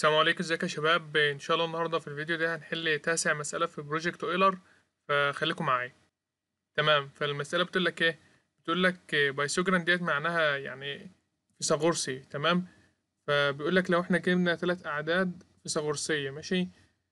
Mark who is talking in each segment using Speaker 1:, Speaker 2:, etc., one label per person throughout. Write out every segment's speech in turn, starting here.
Speaker 1: السلام عليكم ازيك يا شباب ان شاء الله النهارده في الفيديو ده هنحل تاسع مسألة في بروجكت اويلر فخليكم معايا تمام فالمسألة بتقول لك ايه بتقول لك بايثاغوران ديت معناها يعني فيثاغورسي تمام فبيقول لك لو احنا جبنا ثلاث اعداد فيثاغورسية ماشي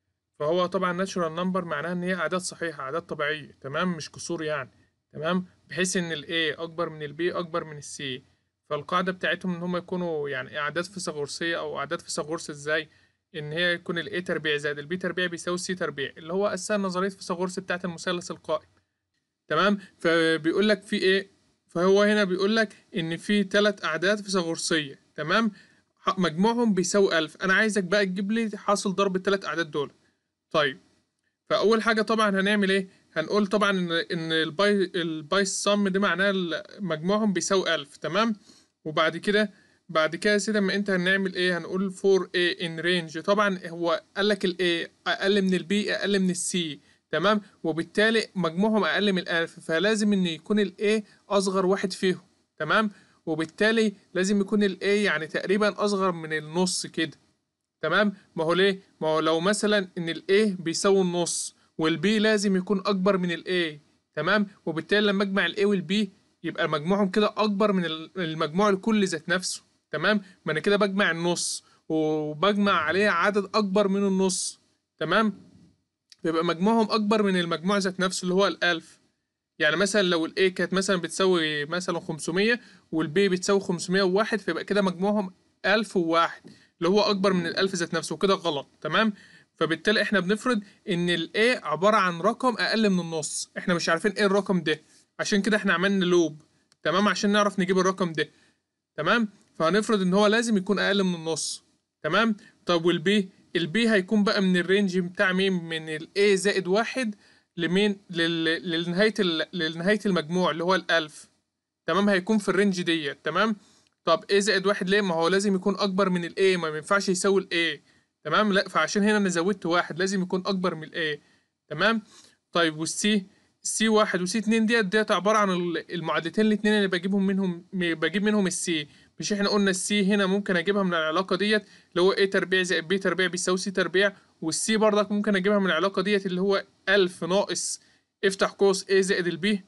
Speaker 1: فهو طبعا ناتشورال نمبر معناها ان هي اعداد صحيحة اعداد طبيعية تمام مش كسور يعني تمام بحيث ان الاي اكبر من البي اكبر من السي فالقاعدة بتاعتهم إن هم يكونوا يعني أعداد فيثاغورسية أو أعداد فيثاغورس إزاي؟ إن هي يكون ال A تربيع زائد ال B تربيع بيساوي C تربيع اللي هو أساسا نظرية فيثاغورس بتاعة المثلث القائم تمام فبيقول لك في إيه؟ فهو هنا بيقول لك إن في تلات أعداد فيثاغورسية تمام مجموعهم بيساوي ألف أنا عايزك بقى تجيب لي حاصل ضرب التلات أعداد دول طيب فأول حاجة طبعا هنعمل إيه؟ هنقول طبعا إن إن الباي الباي سم دي معناها مجموعهم بيساوي ألف تمام؟ وبعد كده بعد كده يا سيدي اما انت هنعمل ايه هنقول فور a in range طبعا هو قال لك ال A اقل من ال B اقل من ال C تمام وبالتالي مجموعهم اقل من الالف فلازم ان يكون ال A اصغر واحد فيهم تمام وبالتالي لازم يكون ال A يعني تقريبا اصغر من النص كده تمام ما هو ليه ما هو لو مثلا ان ال A بيساوي النص وال B لازم يكون اكبر من ال A تمام وبالتالي لما اجمع ال A وال B يبقى مجموعهم كده اكبر من المجموع الكلي ذات نفسه تمام ما انا كده بجمع النص وبجمع عليه عدد اكبر من النص تمام يبقى مجموعهم اكبر من المجموع ذات نفسه اللي هو الالف يعني مثلا لو الاي كانت مثلا بتساوي مثلا 500 والبي بتساوي 501 فيبقى كده مجموعهم 1001 اللي هو اكبر من الالف ذات نفسه وكده غلط تمام فبالتالي احنا بنفرض ان الاي عباره عن رقم اقل من النص احنا مش عارفين ايه الرقم ده عشان كده احنا عملنا لوب تمام عشان نعرف نجيب الرقم ده تمام فهنفرض ان هو لازم يكون اقل من النص تمام طب والبي البي هيكون بقى من الرينج بتاع مين من الاي زائد واحد لمين لل... للنهاية ال... لنهاية المجموع اللي هو الألف تمام هيكون في الرينج ديت تمام طب ايه زائد واحد ليه ما هو لازم يكون أكبر من الاي ما ينفعش يساوي الاي تمام لا فعشان هنا أنا زودت واحد لازم يكون أكبر من الاي تمام طيب والسي سي واحد وسي اتنين ديت ديت عبارة عن المعادلتين الاتنين اللي بجيبهم منهم بجيب منهم السي مش احنا قلنا السي هنا ممكن اجيبها من العلاقة ديت اللي هو a تربيع زائد b تربيع بيساوي c تربيع والسي برضك ممكن اجيبها من العلاقة ديت اللي هو ألف ناقص افتح قوس a زائد البي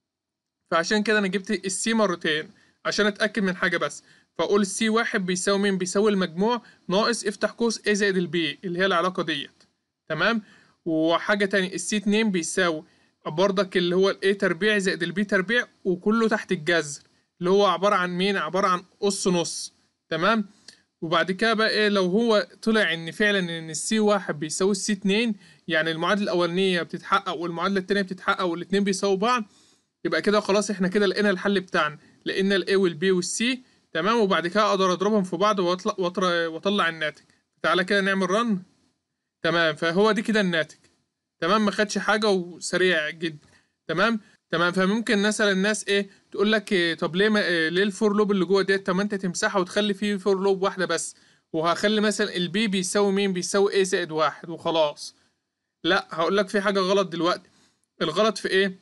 Speaker 1: فعشان كده انا جبت السي مرتين عشان اتأكد من حاجة بس فاقول السي واحد بيساوي مين بيساوي المجموع ناقص افتح قوس a زائد البي اللي هي العلاقة ديت تمام وحاجة تانية السي اتنين بيساوي برضك اللي هو الاي تربيع زائد البي تربيع وكله تحت الجذر اللي هو عبارة عن مين عبارة عن قص نص تمام وبعد كده بقى ايه لو هو طلع ان فعلا ان السي واحد بيساوي السي اتنين يعني المعادلة الأولانية بتتحقق والمعادلة التانية بتتحقق والاتنين بيساووا بعض يبقى كده خلاص احنا كده لقينا الحل بتاعنا لقينا الاي والبي والسي تمام وبعد كده اقدر اضربهم في بعض واطلع واطلع الناتج تعالى كده نعمل رن تمام فهو دي كده الناتج تمام ما خدش حاجه وسريع جدا تمام تمام فممكن مثلا الناس ايه تقول لك إيه طب ليه ما إيه ليه الفور لوب اللي جوه ديت طب ما انت تمسحها وتخلي فيه فور لوب واحده بس وهخلي مثلا البي بيساوي مين بيساوي ايه زائد واحد وخلاص لا هقول لك في حاجه غلط دلوقتي الغلط في ايه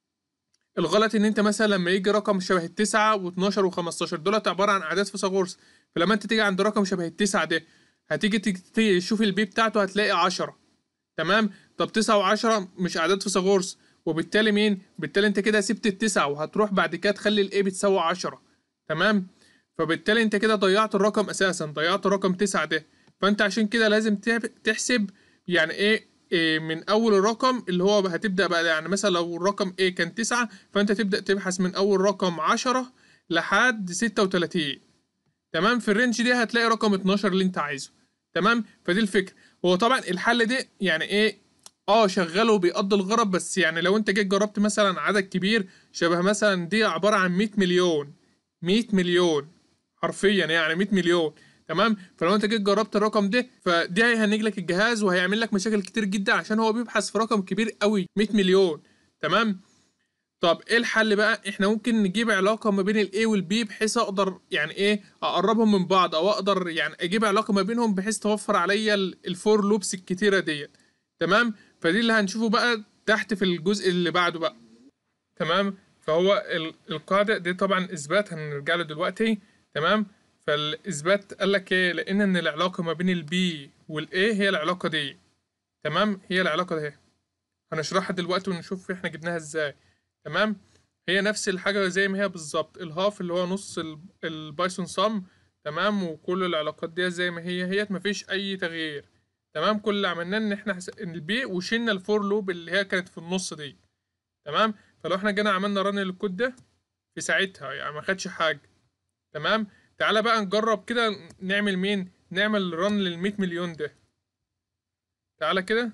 Speaker 1: الغلط ان انت مثلا لما يجي رقم شبه التسعة و12 و15 دولت عباره عن اعداد فيثاغورس فلما انت تيجي عند رقم شبه التسعة ده هتيجي تشوف البي بتاعته هتلاقي 10 تمام طب تسعة وعشرة مش أعداد فيثاغورس وبالتالي مين؟ بالتالي أنت كده سبت التسعة وهتروح بعد كده تخلي الإيه بتساوي عشرة تمام؟ فبالتالي أنت كده ضيعت الرقم أساسا ضيعت الرقم تسعة ده فأنت عشان كده لازم تحسب يعني إيه, إيه من أول الرقم اللي هو هتبدأ بقى يعني مثلا لو الرقم إيه كان تسعة فأنت تبدأ تبحث من أول رقم عشرة لحد ستة وتلاتين تمام في الرينج دي هتلاقي رقم اتناشر اللي أنت عايزه تمام فدي الفكرة هو طبعا الحل ده يعني ايه اه شغال وبيقضي الغرض بس يعني لو انت جيت جربت مثلا عدد كبير شبه مثلا دي عبارة عن 100 مليون 100 مليون حرفيا يعني 100 مليون تمام فلو انت جيت جربت الرقم ده فدي هيهنج لك الجهاز وهيعمل لك مشاكل كتير جدا عشان هو بيبحث في رقم كبير قوي 100 مليون تمام طب ايه الحل بقى احنا ممكن نجيب علاقة ما بين الاي والبي بحيث اقدر يعني ايه اقربهم من بعض او اقدر يعني اجيب علاقة ما بينهم بحيث توفر عليا الفور لوبس الكتيرة ديت تمام فدي اللي هنشوفه بقى تحت في الجزء اللي بعده بقى تمام فهو القاعدة دي طبعا اثبات هنرجع له دلوقتي تمام فالاثبات قال لك ايه لان ان العلاقه ما بين البي والاي هي العلاقه دي تمام هي العلاقه دي هنشرحها دلوقتي ونشوف احنا جبناها ازاي تمام هي نفس الحاجه زي ما هي بالظبط الهاف اللي هو نص ال- البايثون سم تمام وكل العلاقات دي زي ما هي هي مفيش اي تغيير تمام كل اللي عملناه ان احنا حس... إن البي وشلنا الفور لوب اللي هي كانت في النص دي تمام فلو احنا جينا عملنا رن للكود ده في ساعتها يعني ما خدش حاجه تمام تعالى بقى نجرب كده نعمل مين نعمل رن لل 100 مليون ده تعالى كده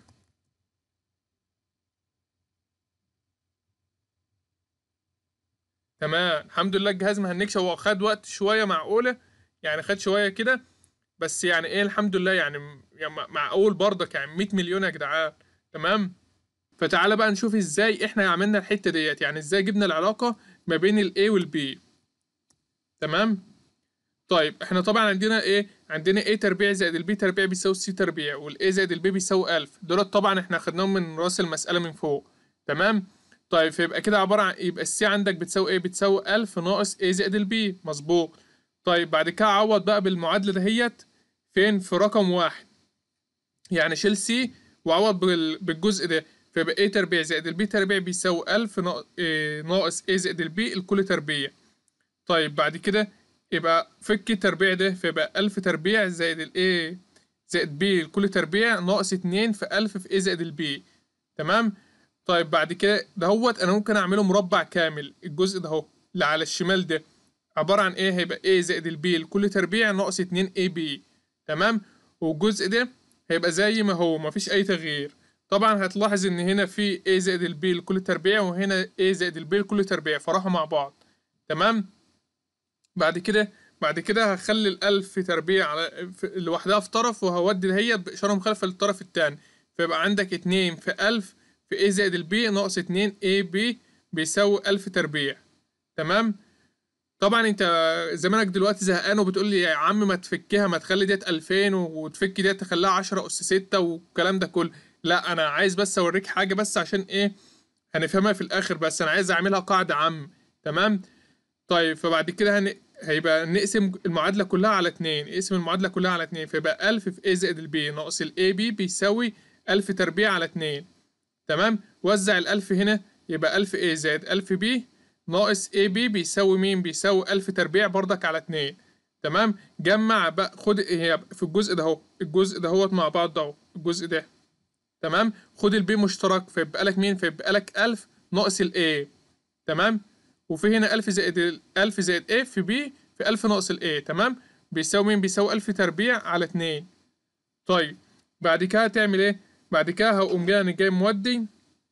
Speaker 1: تمام الحمد لله الجهاز ما هنكش هو خد وقت شويه معقوله يعني خد شويه كده بس يعني ايه الحمد لله يعني م- يعني مع- مع اول برضك يعني 100 مليون يا جدعان تمام فتعالى بقى نشوف ازاي احنا عملنا الحته ديت يعني ازاي جبنا العلاقه ما بين الاي والبي تمام طيب احنا طبعا عندنا ايه عندنا a تربيع زائد البي تربيع بيساوي c تربيع والاي زائد البي بيساوي 1000 دولت طبعا احنا خدناهم من راس المساله من فوق تمام طيب فيبقى كده عباره عن يبقى السي عندك بتساوي ايه بتساوي 1000 ناقص a زائد البي مظبوط طيب بعد كده عوض بقى بالمعادله دهيت فين في رقم واحد يعني شيل سي وعوض بال- بالجزء ده فيبقى a تربيع زائد البي تربيع بيساوي 1000 ناق- إيه، ناقص a زائد البي الكل تربيع طيب بعد كده يبقى فك التربيع ده فيبقى ألف تربيع زائد ال A زائد B الكل تربيع ناقص اتنين في ألف في A زائد ال B تمام طيب بعد كده دهوت أنا ممكن أعمله مربع كامل الجزء ده اهو اللي على الشمال ده عبارة عن إيه هيبقى A زائد ال B الكل تربيع ناقص اتنين AB تمام والجزء ده هيبقى زي ما هو مفيش أي تغيير طبعا هتلاحظ إن هنا في A زائد ال B الكل تربيع وهنا A زائد ال B الكل تربيع فراحوا مع بعض تمام بعد كده بعد كده هخلي الألف تربيع على في- لوحدها في طرف وهودي دهيت بإشارة مخالفة للطرف التاني فيبقى عندك اتنين في ألف في A زائد البي ناقص اتنين AB بيساوي ألف تربيع تمام طبعا انت زمانك دلوقتي زهقان وبتقول لي يا عم ما تفكها ما تخلي ديت 2000 وتفك ديت تخليها 10 اس 6 والكلام ده كله لا انا عايز بس اوريك حاجه بس عشان ايه هنفهمها في الاخر بس انا عايز اعملها قاعده عام تمام طيب فبعد كده هن... هيبقى نقسم المعادلة كلها على اتنين نقسم المعادلة كلها على اتنين فيبقى ألف في A زائد البي ناقص ال AB بيساوي ألف تربيع على اتنين تمام وزع الألف هنا يبقى ألف A زائد ألف B ناقص AB بيساوي مين بيساوي ألف تربيع برضك على اتنين تمام جمع بقى خد هي في الجزء ده اهو الجزء ده هو مع بعض ده اهو الجزء ده تمام خد البي مشترك فيبقى لك مين فيبقى لك ألف ناقص ال A تمام وفي هنا 1000 زائد ال 1000 زائد A في B في 1000 ناقص ال A تمام بيساوي مين بيساوي 1000 تربيع على 2 طيب بعد كده هتعمل ايه بعد كده هقوم جاي انا جاي مودي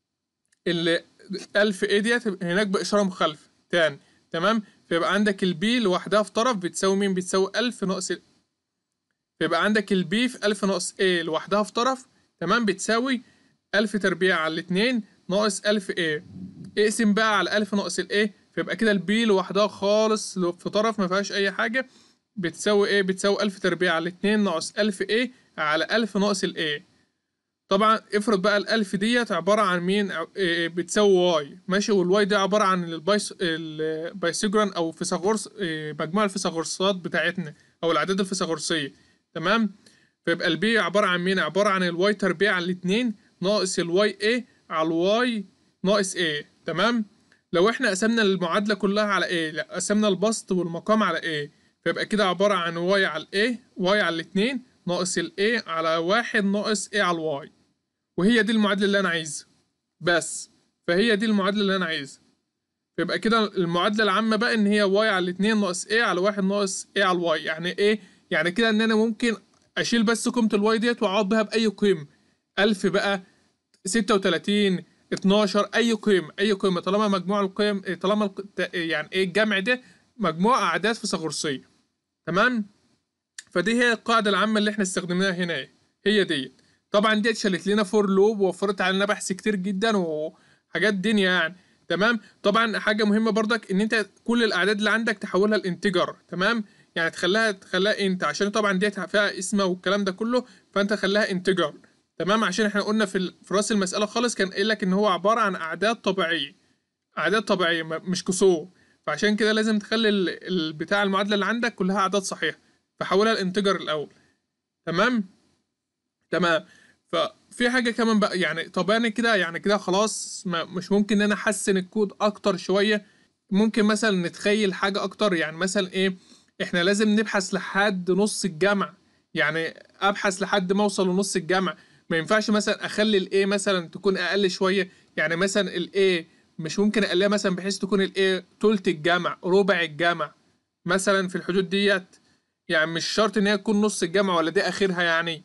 Speaker 1: ال 1000 A ديت هناك بإشارة مخالفة تاني تمام فيبقى عندك ال B لوحدها في طرف بتساوي مين بتساوي 1000 ناقص ال فيبقى عندك ال B في 1000 ناقص A لوحدها في طرف تمام بتساوي 1000 تربيع على 2 ناقص 1000 A اقسم بقى على 1000 ناقص ال A فيبقى كده البي لوحدها خالص لو في طرف ما فيهاش اي حاجه بتساوي ايه بتساوي 1000 تربيع على 2 ناقص 1000 A على 1000 ناقص ال A طبعا افرض بقى الألف ديت عبارة عن مين ع- إيه بتساوي واي ماشي والواي دي عبارة عن البايس البايثاغوران أو فيثاغورس إيه مجموع الفيثاغورسات بتاعتنا أو الأعداد الفيثاغورسية تمام فيبقى البي عبارة عن مين عبارة عن الواي تربيع على الاتنين ناقص الواي ايه على الواي ناقص ايه تمام لو احنا قسمنا المعادلة كلها على ايه لا قسمنا البسط والمقام على ايه فيبقى كده عبارة عن واي على الايه واي على الاتنين ناقص الايه على واحد ناقص ايه على الواي وهي دي المعادلة اللي انا عايزها بس فهي دي المعادلة اللي انا عايزها فيبقى كده المعادلة العامة بقى ان هي واي على الاتنين ناقص ايه على واحد ناقص ايه على الواي يعني ايه يعني كده ان انا ممكن اشيل بس قيمة الواي ديت واعوض بها باي قيمة الف بقى ستة وتلاتين اتناشر اي قيمة اي قيمة طالما مجموع القيم طالما الق- ت- يعني ايه الجمع ده مجموع اعداد فيثاغورسية تمام فدي هي القاعدة العامة اللي احنا استخدمناها هنا هي دي طبعا دي شالت لنا فور لوب ووفرت علينا بحث كتير جدا وحاجات دنيا يعني تمام طبعا حاجة مهمة برضك ان انت كل الاعداد اللي عندك تحولها لانتجر تمام يعني تخليها تخليها انت عشان طبعا ديت فيها اسمها والكلام ده كله فانت خليها انتجر تمام عشان احنا قلنا في, ال... في راس المسألة خالص كان قايل لك ان هو عبارة عن اعداد طبيعية اعداد طبيعية م- مش كسور فعشان كده لازم تخلي ال- البتاع المعادله اللي عندك كلها اعداد صحيحه فحولها الانتجر الاول تمام تمام ففي حاجه كمان بقى يعني طب انا كده يعني كده خلاص ما مش ممكن ان انا احسن الكود اكتر شويه ممكن مثلا نتخيل حاجه اكتر يعني مثلا ايه احنا لازم نبحث لحد نص الجمع يعني ابحث لحد ما اوصل لنص الجمع ما ينفعش مثلا اخلي الايه مثلا تكون اقل شويه يعني مثلا الايه مش ممكن اقللها مثلا بحيث تكون الايه تلت الجمع ربع الجمع مثلا في الحدود ديت يعني مش شرط ان هي تكون نص الجمع ولا دي اخرها يعني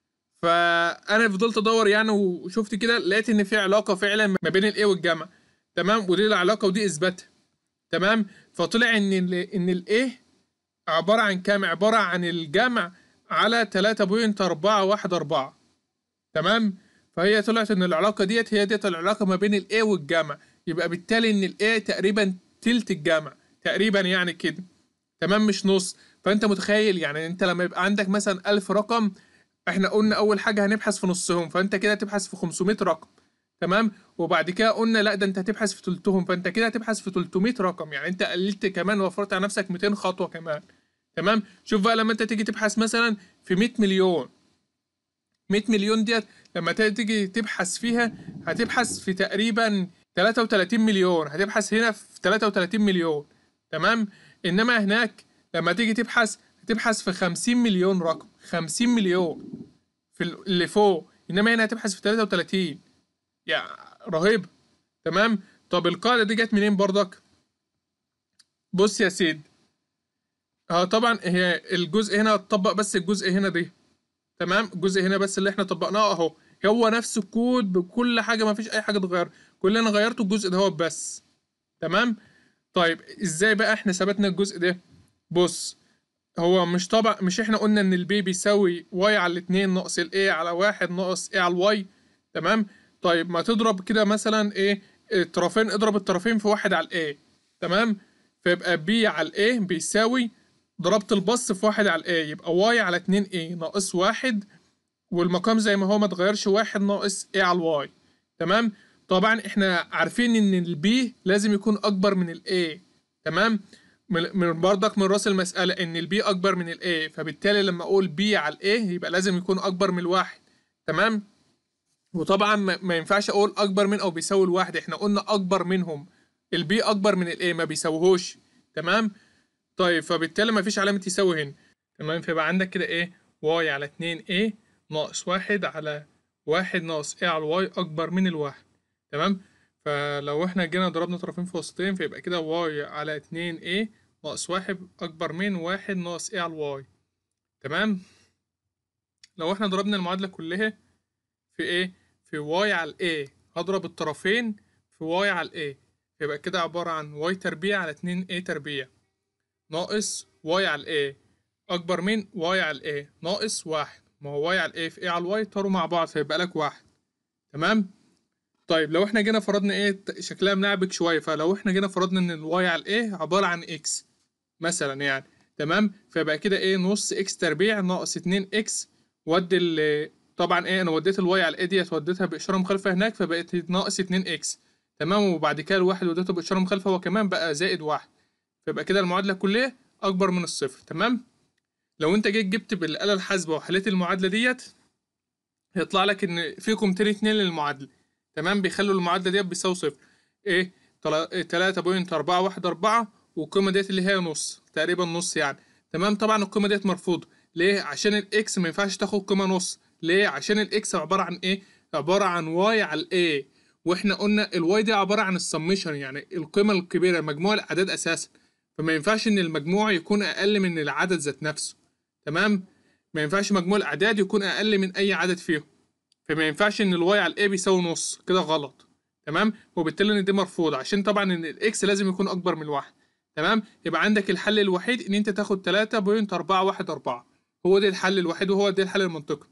Speaker 1: فانا فضلت ادور يعني وشفت كده لقيت ان في علاقه فعلا ما بين الايه والجمع تمام ودي العلاقه ودي اثباتها تمام فطلع ان ال ان الايه عباره عن كام عباره عن الجمع على 3.414 تمام فهي طلعت ان العلاقه ديت هي ديت العلاقه ما بين الايه والجمع يبقى بالتالي ان الايه تقريبا تلت الجمع تقريبا يعني كده تمام مش نص فانت متخيل يعني انت لما يبقى عندك مثلا 1000 رقم احنا قلنا اول حاجه هنبحث في نصهم فانت كده هتبحث في 500 رقم تمام وبعد كده قلنا لا ده انت هتبحث في تلتهم فانت كده هتبحث في 300 رقم يعني انت قللت كمان وفرت على نفسك 200 خطوه كمان تمام شوف بقى لما انت تيجي تبحث مثلا في 100 مليون 100 مليون ديت لما تيجي تبحث فيها هتبحث في تقريبا 33 مليون هتبحث هنا في 33 مليون تمام انما هناك لما تيجي تبحث هتبحث في 50 مليون رقم 50 مليون في ال- اللي فوق انما هنا هتبحث في 33 يعني رهيب تمام طب القاعده دي جت منين برضك بص يا سيد اه طبعا هي الجزء هنا اتطبق بس الجزء هنا دي تمام الجزء هنا بس اللي احنا طبقناه اهو هو نفس الكود بكل حاجه ما فيش اي حاجه اتغير كل اللي انا غيرته الجزء ده هو بس تمام طيب ازاي بقى احنا ثبتنا الجزء ده بص هو مش طبعا مش احنا قلنا ان البي بيساوي واي على الاتنين ناقص الاي على واحد ناقص ايه على الواي تمام طيب ما تضرب كده مثلا ايه الطرفين اضرب الطرفين في واحد على الاي تمام فيبقى بي على الاي بيساوي ضربت البص في واحد على الاي يبقى واي على اتنين اي ناقص واحد والمقام زي ما هو ما اتغيرش واحد ناقص ايه على الواي تمام طبعا احنا عارفين ان البي لازم يكون اكبر من الاي تمام من من برضك من راس المسألة إن البي أكبر من الA فبالتالي لما أقول بي على الA يبقى لازم يكون أكبر من الواحد تمام وطبعا ما ما ينفعش أقول أكبر من أو بيساوي الواحد إحنا قلنا أكبر منهم البي أكبر من الA ما بيساويهوش تمام طيب فبالتالي ما فيش علامة يساوي هنا تمام فيبقى عندك كده إيه واي على 2A ناقص واحد على واحد ناقص A على الواي أكبر من الواحد تمام فلو احنا جينا ضربنا طرفين في وسطين فيبقى كده واي على اتنين a ناقص واحد أكبر من واحد ناقص a على الواي تمام لو احنا ضربنا المعادلة كلها في ايه في واي على a هضرب الطرفين في واي على a يبقى كده عبارة عن واي تربيع على اتنين a تربيع ناقص واي على a أكبر من واي على a ناقص واحد ما هو واي على a في a على الواي طاروا مع بعض فيبقى لك واحد تمام طيب لو احنا جينا فرضنا ايه ت- شكلها منعبك شويه فلو احنا جينا فرضنا ان الواي على الايه عباره عن اكس مثلا يعني تمام فيبقى كده ايه نص اكس تربيع ناقص 2 اكس ودي ال طبعا ايه انا وديت الواي على الايه ديت وديتها باشاره مخالفه هناك فبقت ناقص 2 اكس تمام وبعد كده الواحد وديته باشاره مخالفه هو كمان بقى زائد واحد فيبقى كده المعادله كلها اكبر من الصفر تمام لو انت جيت جبت بالاله الحاسبه وحليت المعادله ديت هيطلع لك ان في قيمتين اتنين للمعادله تمام بيخلوا المعادله ديت بيساوي صفر ايه تلاتة بوينت أربعة واحد أربعة والقيمة ديت اللي هي نص تقريبا نص يعني تمام طبعا القيمة ديت مرفوضة ليه عشان الإكس ما ينفعش تاخد قيمة نص ليه عشان الإكس عبارة عن إيه عبارة عن واي على الإيه واحنا قلنا الواي دي عبارة عن السميشن يعني القيمة الكبيرة مجموع الأعداد أساسا فما ينفعش إن المجموع يكون أقل من العدد ذات نفسه تمام ما ينفعش مجموع الأعداد يكون أقل من أي عدد فيهم فما ينفعش ان الواي على الاي بيساوي نص كده غلط تمام وبالتالي ان دي مرفوض عشان طبعا ان الاكس لازم يكون اكبر من الواحد تمام يبقى عندك الحل الوحيد ان انت تاخد 3.414 هو ده الحل الوحيد وهو ده الحل المنطقي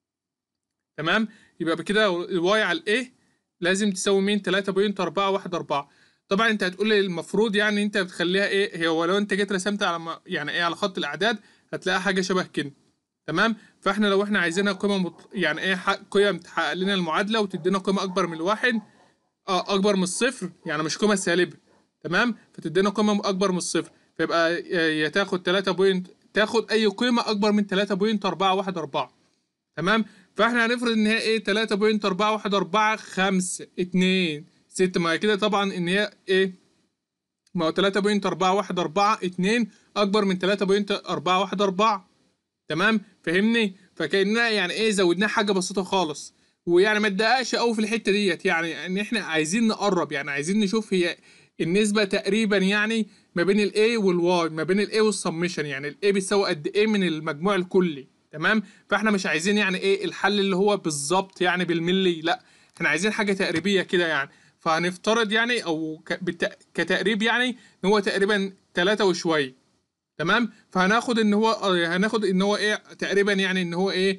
Speaker 1: تمام يبقى بكده الواي على الاي لازم تساوي مين 3.414 طبعا انت هتقول لي المفروض يعني انت بتخليها ايه هي ولو انت جيت رسمت على ما يعني ايه على خط الاعداد هتلاقيها حاجه شبه كده تمام فاحنا لو احنا عايزينها قيمه مط... يعني ايه ح... قيم تحقق لنا المعادله وتدينا قيمه اكبر من الواحد اه اكبر من الصفر يعني مش قيمه سالبه تمام فتدينا قيمه اكبر من الصفر فيبقى يا تاخد 3 بوينت تاخد اي قيمه اكبر من 3.414 تمام فاحنا هنفرض ان هي ايه 3.414 5 2 6 ما كده طبعا ان هي ايه ما هو 3.414 2 اكبر من 3.414 تمام فهمني فكاننا يعني ايه زودناها حاجه بسيطه خالص ويعني ما تدققش قوي في الحته ديت يعني ان احنا عايزين نقرب يعني عايزين نشوف هي النسبه تقريبا يعني ما بين الاي والواي ما بين الاي والسمشن يعني الاي بيساوي قد ايه من المجموع الكلي تمام فاحنا مش عايزين يعني ايه الحل اللي هو بالظبط يعني بالملي لا احنا عايزين حاجه تقريبيه كده يعني فهنفترض يعني او كتقريب يعني ان هو تقريبا 3 وشويه تمام فهناخد ان هو هناخد ان هو ايه تقريبا يعني ان هو ايه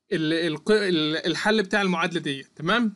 Speaker 1: الحل بتاع المعادله دي تمام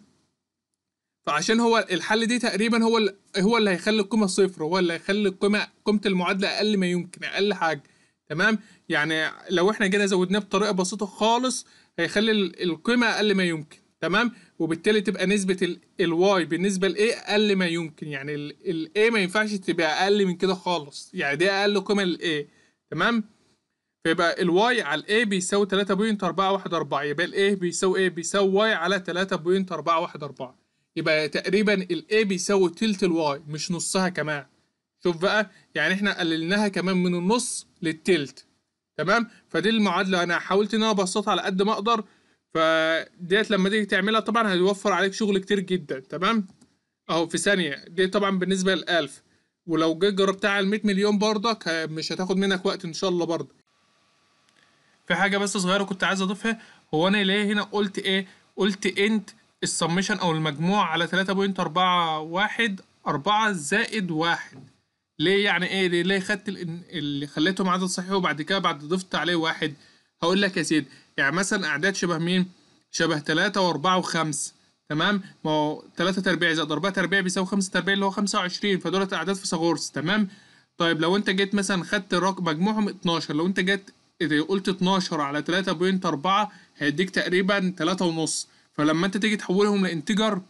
Speaker 1: فعشان هو الحل دي تقريبا هو هو اللي هيخلي القيمه صفر هو اللي هيخلي القيمه قيمه المعادله اقل ما يمكن اقل حاجه تمام يعني لو احنا جينا زودناه بطريقه بسيطه خالص هيخلي القيمه اقل ما يمكن تمام وبالتالي تبقى نسبه الواي بالنسبه لايه اقل ما يمكن يعني الاي ما ينفعش تبقى اقل من كده خالص يعني دي اقل قيمه للاي تمام فيبقى الواي على الاي بيساوي 3.414 يبقى الاي بيساوي ايه بيساوي واي على 3.414 يبقى تقريبا الاي بيساوي تلت الواي مش نصها كمان شوف بقى يعني احنا قللناها كمان من النص للتلت تمام فدي المعادله انا حاولت ان انا ابسطها على قد ما اقدر فديت لما تيجي تعملها طبعا هيوفر عليك شغل كتير جدا تمام اهو في ثانيه دي طبعا بالنسبه للألف ولو جيت جربتها على 100 مليون برضك مش هتاخد منك وقت ان شاء الله برضه في حاجه بس صغيره كنت عايز اضيفها هو انا ليه هنا قلت ايه قلت انت السمشن او المجموع على 3.41 4 زائد واحد ليه يعني ايه ليه, ليه خدت اللي خليتهم عدد صحيح وبعد كده بعد ضفت عليه واحد هقول لك يا سيدي يعني مثلا اعداد شبه مين شبه 3 و4 و5 تمام ما هو 3 تربيع زائد 4 تربيع بيساوي 5 تربيع اللي هو 25 فدولت اعداد فيثاغورس تمام طيب لو انت جيت مثلا خدت رقم مجموعهم 12 لو انت جيت قلت 12 على 3.4 هيديك تقريبا 3 ونص فلما انت تيجي تحولهم لانتجر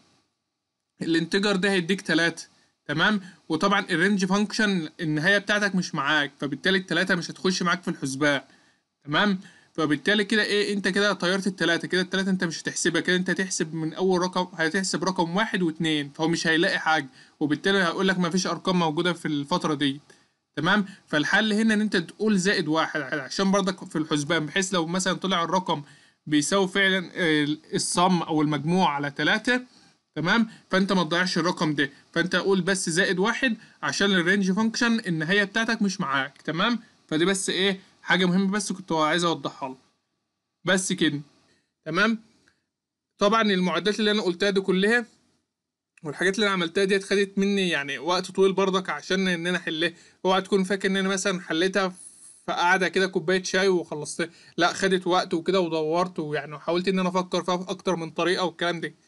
Speaker 1: الانتجر ده هيديك 3 تمام وطبعا الرينج فانكشن النهايه بتاعتك مش معاك فبالتالي التلاتة مش هتخش معاك في الحسبان تمام فبالتالي كده ايه انت كده طيرت التلاتة كده التلاتة انت مش هتحسبها كده انت هتحسب من اول رقم هتحسب رقم واحد واتنين فهو مش هيلاقي حاجة وبالتالي هيقول لك مفيش ارقام موجودة في الفترة دي تمام فالحل هنا ان انت تقول زائد واحد عشان برضك في الحسبان بحيث لو مثلا طلع الرقم بيساوي فعلا الصم او المجموع على تلاتة تمام فانت ما تضيعش الرقم ده فانت قول بس زائد واحد عشان الرينج فانكشن النهايه بتاعتك مش معاك تمام فدي بس ايه حاجه مهمه بس كنت عايز اوضحها لك بس كده تمام طبعا المعدات اللي انا قلتها دي كلها والحاجات اللي انا عملتها ديت خدت مني يعني وقت طويل برضك عشان ان انا احلها اوعى تكون فاكر ان انا مثلا حليتها في قعده كده كوبايه شاي وخلصتها لا خدت وقت وكده ودورت ويعني وحاولت ان انا افكر فيها باكتر من طريقه والكلام ده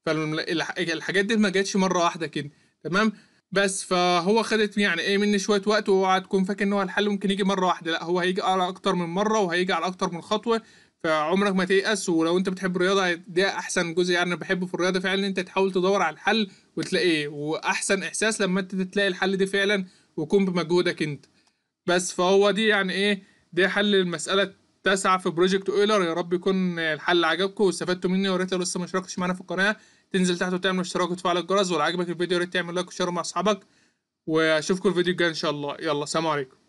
Speaker 1: فالحاجات دي ما جاتش مره واحده كده تمام بس فهو خدت يعني ايه مني شويه وقت واوعى تكون فاكر ان هو الحل ممكن يجي مره واحده لا هو هيجي على اكتر من مره وهيجي على اكتر من خطوه فعمرك ما تيأس ولو انت بتحب الرياضه ده احسن جزء يعني انا بحبه في الرياضه فعلا ان انت تحاول تدور على الحل وتلاقيه واحسن احساس لما انت تلاقي الحل ده فعلا ويكون بمجهودك انت بس فهو دي يعني ايه ده حل المساله التاسعه في بروجكت اويلر يا رب يكون الحل عجبكم واستفدتوا مني ويا ريت لو لسه ما اشتركتش معانا في القناه تنزل تحت وتعمل اشتراك وتفعل الجرس ولو عجبك الفيديو يا ريت تعمل لايك وشير مع اصحابك واشوفكم الفيديو الجاي ان شاء الله يلا سلام عليكم